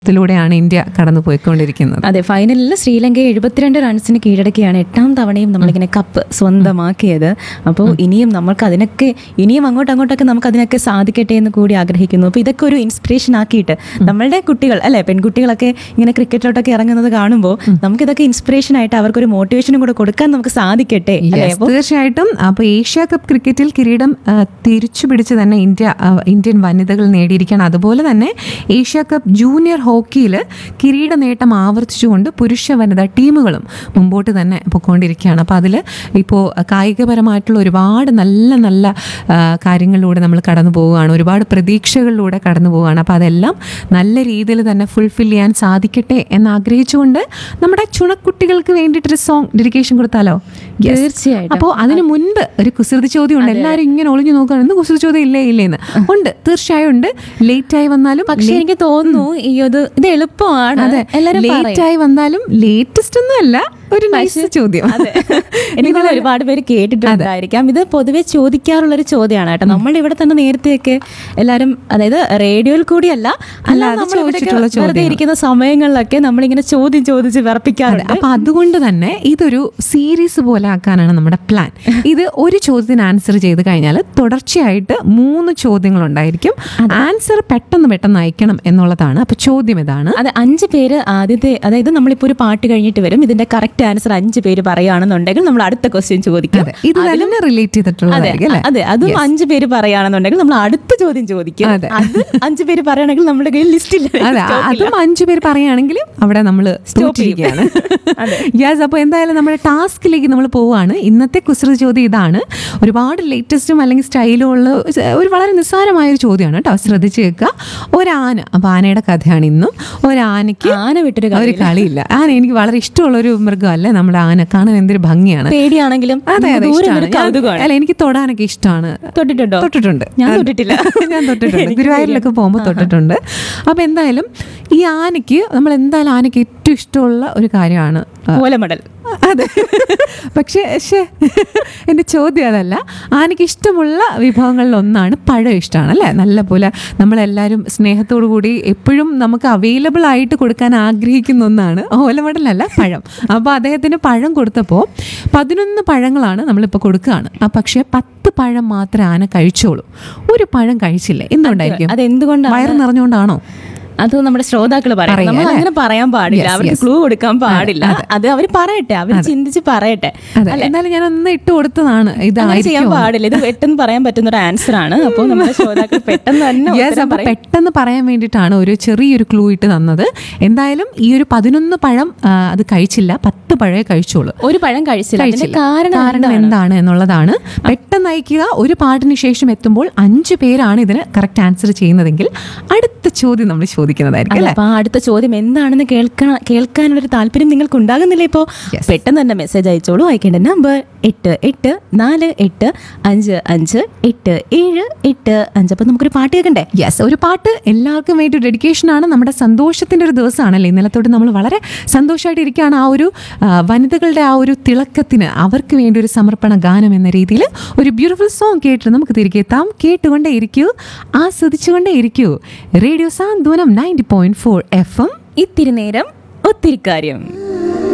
ത്തിലൂടെയാണ് India കടന്നു പോയിക്കൊണ്ടിരിക്കുന്നത് അതെ ഫൈനലിൽ ശ്രീലങ്കയെ എഴുപത്തിരണ്ട് റൺസിന് കീഴടക്കിയാണ് എട്ടാം തവണയും നമ്മളിങ്ങനെ കപ്പ് സ്വന്തമാക്കിയത് അപ്പോൾ ഇനിയും നമ്മൾക്ക് അതിനൊക്കെ ഇനിയും അങ്ങോട്ട് അങ്ങോട്ടൊക്കെ നമുക്ക് അതിനൊക്കെ സാധിക്കട്ടെ എന്ന് കൂടി ആഗ്രഹിക്കുന്നു അപ്പോൾ ഇതൊക്കെ ഒരു ഇൻസ്പിറേഷൻ ആക്കിയിട്ട് നമ്മളുടെ കുട്ടികൾ അല്ലെ പെൺകുട്ടികളൊക്കെ ഇങ്ങനെ ക്രിക്കറ്റിലോട്ടൊക്കെ ഇറങ്ങുന്നത് കാണുമ്പോൾ നമുക്കിതൊക്കെ ഇൻസ്പിറേഷൻ ആയിട്ട് അവർക്കൊരു മോട്ടിവേഷനും കൂടെ കൊടുക്കാൻ നമുക്ക് സാധിക്കട്ടെ അല്ലേ Yes, അപ്പോൾ തീർച്ചയായിട്ടും അപ്പോൾ ഏഷ്യ കപ്പ് ക്രിക്കറ്റിൽ കിരീടം ആ, തിരിച്ചു പിടിച്ച് തന്നെ ഇന്ത്യ ആ, ഇന്ത്യൻ വനിതകൾ നേടിയിരിക്കുകയാണ് അതുപോലെ തന്നെ ഏഷ്യ കപ്പ് ജൂനിയർ ഹോക്കിയിൽ കിരീട നേട്ടം ആവർത്തിച്ചുകൊണ്ട് പുരുഷ വനിതാ ടീമുകളും മുമ്പോട്ട് തന്നെ പൊയ്ക്കൊണ്ടിരിക്കുകയാണ് അപ്പോൾ അതിൽ ഇപ്പോൾ കായികപരമായിട്ടുള്ള ഒരുപാട് നല്ല നല്ല ആ, കാര്യങ്ങളിലൂടെ നമ്മൾ കടന്നു പോവുകയാണ് ഒരുപാട് പ്രതീക്ഷകളിലൂടെ കടന്നു പോവുകയാണ് അപ്പോൾ അതെല്ലാം നല്ല രീതിയിൽ തന്നെ ഫുൾഫിൽ ചെയ്യാൻ സാധിക്കട്ടെ എന്ന് ആഗ്രഹിച്ചുകൊണ്ട് നമ്മുടെ ചുണക്കുട്ടികൾക്ക് വേണ്ടിയിട്ടൊരു സോങ് ഡെഡിക്കേഷൻ കൊടുത്താലോ Yes. തീർച്ചയായിട്ടും. അപ്പോൾ അതിന് മുൻപ് ഒരു കുസൃതി ചോദ്യം ഉണ്ട് എല്ലാവരും ഇങ്ങനെ ഒളിഞ്ഞു നോക്കുകയാണ് ഇന്ന് കുസൃതി ചോദ്യം ഇല്ലേ ഇല്ലേന്ന് ഉണ്ട് തീർച്ചയായും ഉണ്ട് ലേറ്റ് ആയി വന്നാലും പക്ഷെ എനിക്ക് തോന്നുന്നു ഈ ഇത് ഇത് എളുപ്പമാണ് അതെ എല്ലാവരും പറയും. ലേറ്റ് ആയി വന്നാലും ലേറ്റസ്റ്റ് ഒന്നും അല്ല ഒരു നൈസ് ചോദ്യം എനിക്ക് തോന്നുന്നു ഒരുപാട് പേര് കേട്ടിട്ടുണ്ടായിരിക്കാം ഇത് പൊതുവെ ചോദിക്കാറുള്ള ഒരു ചോദ്യമാണ് കേട്ടോ നമ്മുടെ ഇവിടെ തന്നെ നേരത്തെയൊക്കെ എല്ലാരും അതായത് റേഡിയോയിൽ കൂടിയല്ല അല്ല അല്ലാതെ നമ്മൾ ഇവിടെയൊക്കെ ചോദിച്ചിട്ടുള്ള വെറുതെ ചോദ്യങ്ങൾ. ഇരിക്കുന്ന സമയങ്ങളിലൊക്കെ നമ്മളിങ്ങനെ ചോദ്യം ചോദിച്ച് അതെ വിറപ്പിക്കാറുണ്ട് അപ്പൊ അതുകൊണ്ട് തന്നെ ഇതൊരു സീരീസ് പോലെ ആക്കാനാണ് നമ്മുടെ പ്ലാൻ ഇത് ഒരു ചോദ്യത്തിന് ആൻസർ ചെയ്ത് കഴിഞ്ഞാൽ തുടർച്ചയായിട്ട് മൂന്ന് ചോദ്യങ്ങൾ ഉണ്ടായിരിക്കും ആൻസർ പെട്ടെന്ന് പെട്ടെന്ന് അയക്കണം എന്നുള്ളതാണ് അപ്പൊ ചോദ്യം ഇതാണ് അതെ അഞ്ച് പേര് ആദ്യത്തെ അതായത് നമ്മളിപ്പോ ഒരു പാട്ട് കഴിഞ്ഞിട്ട് വരും ഇതിന്റെ കറക്റ്റ് ആൻസർ അഞ്ച് പേര് പറയുകയാണെന്നുണ്ടെങ്കിൽ നമ്മൾ അടുത്ത ക്വസ്റ്റ്യൻ ചോദിക്കും അതെ ഇത് തന്നെ റിലേറ്റ് അതെ ചെയ്തിട്ടുള്ളതായിരിക്കും അല്ലേ അതെ അതും അഞ്ച് പേര് പറയുകയാണെന്നുണ്ടെങ്കിൽ നമ്മൾ അടുത്ത ചോദ്യം ചോദിക്കും അതെ. അത് അഞ്ച് പേര് പറയുകയാണെങ്കിൽ നമ്മുടെ കയ്യിൽ ലിസ്റ്റില്ല അതെ അതും അഞ്ചു പേര് പറയുകയാണെങ്കിൽ അവിടെ നമ്മൾ തോറ്റിരിക്കുകയാണ് യെസ് അപ്പോൾ എന്തായാലും നമ്മുടെ ടാസ്കിലേക്ക് നമ്മൾ പോവുകയാണ് ഇന്നത്തെ കുസൃതി ചോദ്യം ഇതാണ് ഒരുപാട് ലേറ്റസ്റ്റും അല്ലെങ്കിൽ സ്റ്റൈലും ഉള്ള ഒരു വളരെ നിസ്സാരമായ ഒരു ചോദ്യമാണ് കേട്ടോ ശ്രദ്ധിച്ച് കേൾക്കുക ഒരാന അപ്പോൾ ആനയുടെ കഥയാണ് ഇന്നും ഒരാനയ്ക്ക് ആന വിട്ടൊരു ഒരു കളിയില്ല ആന എനിക്ക് വളരെ ഇഷ്ടമുള്ള ഒരു മൃഗമല്ലേ നമ്മുടെ ആന കാണാൻ എന്തൊരു ഭംഗിയാണ് പേടിയാണെങ്കിലും അതെ അതെ ദൂരെ ഇഷ്ടമാണ് നിന്നൊരു കൗതുകമാണ് അല്ല എനിക്ക് തൊടാനൊക്കെ ഇഷ്ടമാണ് തൊട്ടിട്ടുണ്ടോ തൊട്ടിട്ടുണ്ട് ഞാൻ അത് തൊട്ടിട്ടില്ല. ഞാൻ തൊട്ടിട്ടുണ്ട് ഗുരുവായൂരിലൊക്കെ പോകുമ്പോൾ തൊട്ടിട്ടുണ്ട് അപ്പോൾ എന്തായാലും ഈ ആനയ്ക്ക് നമ്മൾ എന്തായാലും ആനയ്ക്ക് ഏറ്റവും ഇഷ്ടമുള്ള ഒരു കാര്യമാണ് ആ, ഓലമടൽ അതെ പക്ഷേ ശ്ശേ, എൻ്റെ ചോദ്യം അതല്ല ആനയ്ക്ക് ഇഷ്ടമുള്ള വിഭവങ്ങളിൽ ഒന്നാണ് പഴം ഇഷ്ടമാണ് അല്ലേ നല്ല പോലെ നമ്മളെല്ലാവരും സ്നേഹത്തോടു കൂടി എപ്പോഴും നമുക്ക് അവൈലബിൾ ആയിട്ട് കൊടുക്കാൻ ആഗ്രഹിക്കുന്ന ഒന്നാണ് ഓലമടലല്ല പഴം അപ്പോൾ അദ്ദേഹത്തിന് പഴം കൊടുത്തപ്പോൾ പതിനൊന്ന് പഴങ്ങളാണ് നമ്മളിപ്പോൾ കൊടുക്കുകയാണ് ആ പക്ഷേ പത്ത് പഴം മാത്രമേ ആന കഴിച്ചോളൂ ഒരു പഴം കഴിച്ചില്ലേ എന്തുകൊണ്ടായിരിക്കും അതെന്തുകൊണ്ടാണ് വയറ് നിറഞ്ഞുകൊണ്ടാണോ അത് നമ്മുടെ ശ്രോതാക്കൾ പറയും പറയാം, നമ്മൾ അല്ലേ? അങ്ങനെ പറയാൻ പാടില്ല Yes, അവർക്ക് yes. ക്ലൂ കൊടുക്കാൻ പാടില്ല അത് അവർ പറയട്ടെ അവർ ചിന്തിച്ച് പറയട്ടെ അതെ എന്നാലും ഞാൻ ഒന്ന് ഇട്ട് കൊടുത്തതാണ് അങ്ങനെ ചെയ്യാൻ ഇതായിരിക്കും പാടില്ല ഇത് പെട്ടെന്ന് പറയാൻ പറ്റുന്ന ഒരു ആൻസർ ആണ് അപ്പോൾ നമ്മുടെ ശ്രോതാക്കൾ പെട്ടെന്ന് തന്നെ യെസ് ഉത്തരം അപ്പൊ പറയും. പെട്ടെന്ന് പറയാൻ വേണ്ടിയിട്ടാണ് ഒരു ചെറിയൊരു ക്ലൂ ഇട്ട് തന്നത് എന്തായാലും ഈ ഒരു പതിനൊന്ന് പഴം ആ, അത് കഴിച്ചില്ല പത്ത് പഴമേ കഴിച്ചോളൂ ഒരു പഴം കഴിച്ചില്ല അതിന്റെ കഴിച്ചില്ല. കാരണം കാരണം എന്താണ്? എന്താണ് എന്നുള്ളതാണ് പെട്ടെന്ന് അയക്കുക ഒരു പാട്ടിന് ശേഷം എത്തുമ്പോൾ അഞ്ച് പേരാണ് ഇതിന് കറക്റ്റ് ആൻസർ ചെയ്യുന്നതെങ്കിൽ അടുത്ത ചോദ്യം നമ്മൾ ചോദിക്കുന്നതായിരിക്കും അല്ല അല്ലേ അപ്പൊ ആ അടുത്ത ചോദ്യം എന്താണെന്ന് കേൾക്കണം കേൾക്കാനുള്ള ഒരു താല്പര്യം നിങ്ങൾക്ക് ഉണ്ടാകുന്നില്ല ഇപ്പോ Yes. പെട്ടെന്ന് തന്നെ മെസ്സേജ് അയച്ചോളൂ അയക്കേണ്ട നമ്പർ എട്ട് എട്ട് നാല് എട്ട് അഞ്ച് അഞ്ച് എട്ട് ഏഴ് എട്ട് അഞ്ച് അപ്പൊ നമുക്കൊരു പാട്ട് കേൾക്കണ്ടേ യെസ് ഒരു പാട്ട് എല്ലാവർക്കും വേണ്ടി ഒരു ഡെഡിക്കേഷൻ ആണ് നമ്മുടെ സന്തോഷത്തിൻ്റെ ഒരു ദിവസമാണല്ലേ ഇന്നലെ തൊട്ട് നമ്മൾ വളരെ സന്തോഷമായിട്ട് ഇരിക്കുകയാണ് ആ ഒരു ആ, വനിതകളുടെ ആ ഒരു തിളക്കത്തിന് അവർക്ക് വേണ്ടി ഒരു സമർപ്പണ ഗാനം എന്ന രീതിയിൽ ഒരു ബ്യൂട്ടിഫുൾ സോങ് കേട്ട് നമുക്ക് തിരികെ എത്താം കേട്ടുകൊണ്ടേ ഇരിക്കൂ ആസ്വദിച്ചുകൊണ്ടേ ഇരിക്കൂ radio Santhwanam ninety point four F M ഇത്തിരി നേരം ഒത്തിരി കാര്യം